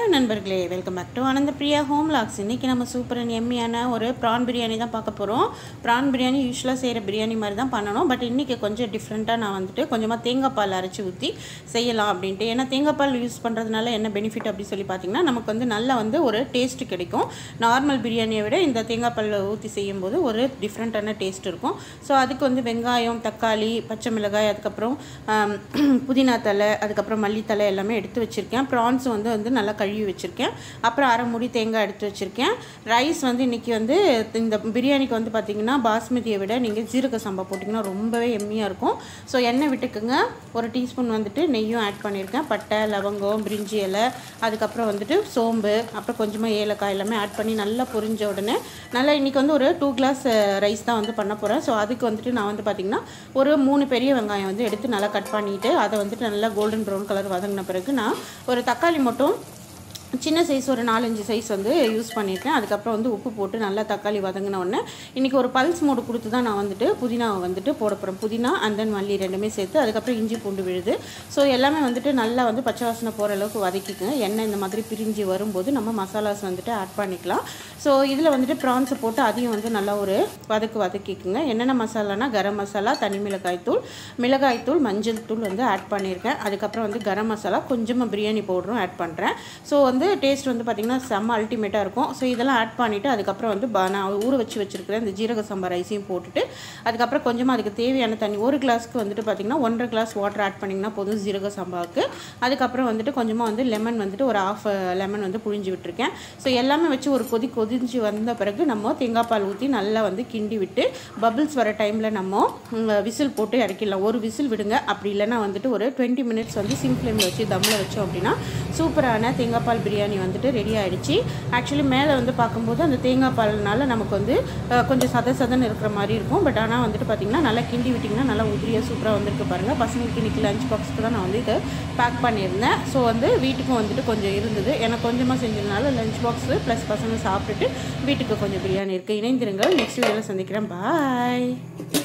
நண்பர்களே welcome back to ஆனந்த Priya home lakhs இன்றைக்கி நம்ம சூப்பர் அண்ட் எம்மியான ஒரு ப்ரான் பிரியாணி தான் பார்க்க போகிறோம் ப்ரான் பிரியாணி யூஸ்வலாக செய்கிற பிரியாணி மாதிரி தான் பண்ணணும் பட் இன்றைக்கி கொஞ்சம் டிஃப்ரெண்ட்டாக நான் வந்துட்டு கொஞ்சமாக தேங்காய் பால் அரைச்சி ஊற்றி செய்யலாம் அப்படின்ட்டு ஏன்னா தேங்காய் பால் யூஸ் பண்ணுறதுனால என்ன பெனிஃபிட் அப்படி சொல்லி பார்த்தீங்கன்னா நமக்கு வந்து நல்லா வந்து ஒரு டேஸ்ட் கிடைக்கும் நார்மல் பிரியாணியை விட இந்த தேங்காய் பால் ஊற்றி செய்யும்போது ஒரு டிஃப்ரெண்ட்டான டேஸ்ட் இருக்கும் ஸோ அதுக்கு வந்து வெங்காயம் தக்காளி பச்சை மிளகாய் அதுக்கப்புறம் ஆம், புதினா தலை அதுக்கப்புறம் மல்லித்தலை எல்லாமே எடுத்து வச்சுருக்கேன் ப்ரான்ஸ் வந்து வந்து நல்லா கழுவி வச்சுருக்கேன் அப்புறம் அரை மூடி தேங்காய் எடுத்து வச்சுருக்கேன் ரைஸ் வந்து இன்றைக்கி வந்து இந்த பிரியாணிக்கு வந்து பார்த்திங்கன்னா பாஸ்மதியை விட நீங்கள் ஜீரக சம்பா போட்டிங்கன்னா ரொம்பவே எம்மியாக இருக்கும் ஸோ எண்ணெய் விட்டுக்குங்க ஒரு டீஸ்பூன் வந்துட்டு நெய்யும் ஆட் பண்ணியிருக்கேன் பட்டை லவங்கம் பிரிஞ்சி இலை அதுக்கப்புறம் வந்துட்டு சோம்பு அப்புறம் கொஞ்சமாக ஏலக்காய் எல்லாமே ஆட் பண்ணி நல்லா பொரிஞ்ச உடனே நல்லா இன்றைக்கி வந்து ஒரு டூ கிளாஸ் ரைஸ் தான் வந்து பண்ண போகிறேன் ஸோ அதுக்கு வந்துட்டு நான் வந்து பார்த்திங்கன்னா ஒரு மூணு பெரிய வெங்காயம் வந்து எடுத்து நல்லா கட் பண்ணிவிட்டு அதை வந்துட்டு நல்லா கோல்டன் ப்ரௌன் கலர் வதங்கின பிறகு நான் ஒரு தக்காளி மட்டும் சின்ன சைஸ் ஒரு நாலஞ்சு சைஸ் வந்து யூஸ் பண்ணியிருக்கேன் அதுக்கப்புறம் வந்து உப்பு போட்டு நல்லா தக்காளி வதங்கின உடனே இன்றைக்கி ஒரு பல்ஸ் மோடு கொடுத்து தான் நான் வந்துட்டு புதினாவை வந்துட்டு போட போகிறேன் புதினா அண்ட் தென் மல்லி ரெண்டுமே சேர்த்து அதுக்கப்புறம் இஞ்சி பூண்டு விழுது ஸோ எல்லாமே வந்துட்டு நல்லா வந்து பச்சை வாசனை போகிற அளவுக்கு வதக்கிக்கங்க எண்ணெய் இந்த மாதிரி பிரிஞ்சு வரும்போது நம்ம மசாலாஸ் வந்துட்டு ஆட் பண்ணிக்கலாம் ஸோ இதில் வந்துட்டு ப்ரான்ஸை போட்டு அதையும் வந்து நல்லா ஒரு வதக்கு வதக்கிக்குங்க என்னென்ன மசாலானா கரம் மசாலா தனி மிளகாய் தூள் மிளகாய் தூள் மஞ்சள் தூள் வந்து ஆட் பண்ணியிருக்கேன் அதுக்கப்புறம் வந்து கரம் மசாலா கொஞ்சமாக பிரியாணி பவுடரும் ஆட் பண்ணுறேன் ஸோ வந்து டேஸ்ட் வந்து பார்த்திங்கன்னா செம்ம அல்டிமேட்டாக இருக்கும் ஸோ இதெல்லாம் ஆட் பண்ணிவிட்டு அதுக்கப்புறம் வந்து ப- நான் ஊற வச்சு வச்சுருக்கிறேன் இந்த ஜீரக சம்பா ரைஸையும் போட்டுட்டு அதுக்கப்புறம் கொஞ்சமாக அதுக்கு தேவையான தண்ணி ஒரு கிளாஸ்க்கு வந்துட்டு பார்த்திங்கன்னா ஒன்றரை கிளாஸ் வாட்டர் ஆட் பண்ணிங்கன்னா போதும் ஜீரக சம்பாவுக்கு அதுக்கப்புறம் வந்துட்டு கொஞ்சமாக வந்து லெமன் வந்துட்டு ஒரு ஆஃப் லெமன் வந்து புழிஞ்சு விட்டுருக்கேன் ஸோ எல்லாமே வச்சு ஒரு கொதி கொதிஞ்சு வந்த பிறகு நம்ம தேங்காய் பால் ஊற்றி நல்லா வந்து கிண்டி விட்டு பபிள்ஸ் வர டைமில் நம்ம விசில் போட்டு இறக்கிடலாம் ஒரு விசில் விடுங்க அப்படி இல்லைன்னா வந்துட்டு ஒரு டுவெண்ட்டி மினிட்ஸ் வந்து சிம் ஃப்ளேமில் வச்சு தம்மில் வச்சோம் அப்படின்னா சூப்பரான தேங்காய் பால் பிரியாணி வந்துட்டு ரெடி ஆயிடுச்சு ஆக்சுவலி மேலே வந்து பார்க்கும்போது அந்த தேங்காய் பால்னால நமக்கு வந்து அஹ், கொஞ்சம் சத சதன்னு இருக்கிற மாதிரி இருக்கும் பட் ஆனால் வந்துட்டு பார்த்திங்கன்னா நல்லா கிண்டி விட்டிங்கன்னா நல்லா உதிரியாக சூப்பராக வந்திருக்கு பாருங்கள் பசங்களுக்கு இன்னைக்கு லஞ்ச் பாக்ஸ்க்கு தான் நான் வந்து இதை பேக் பண்ணியிருந்தேன் ஸோ வந்து வீட்டுக்கும் வந்துட்டு கொஞ்சம் இருந்தது எனக்கு கொஞ்சமாக செஞ்சதுனால லஞ்ச் பாக்ஸு ப்ளஸ் பசங்க சாப்பிட்டுட்டு வீட்டுக்கு கொஞ்சம் பிரியாணி இருக்குது இணைந்திருங்கள் நெக்ஸ்ட் வீடியோவில் சந்திக்கிறேன் பாய்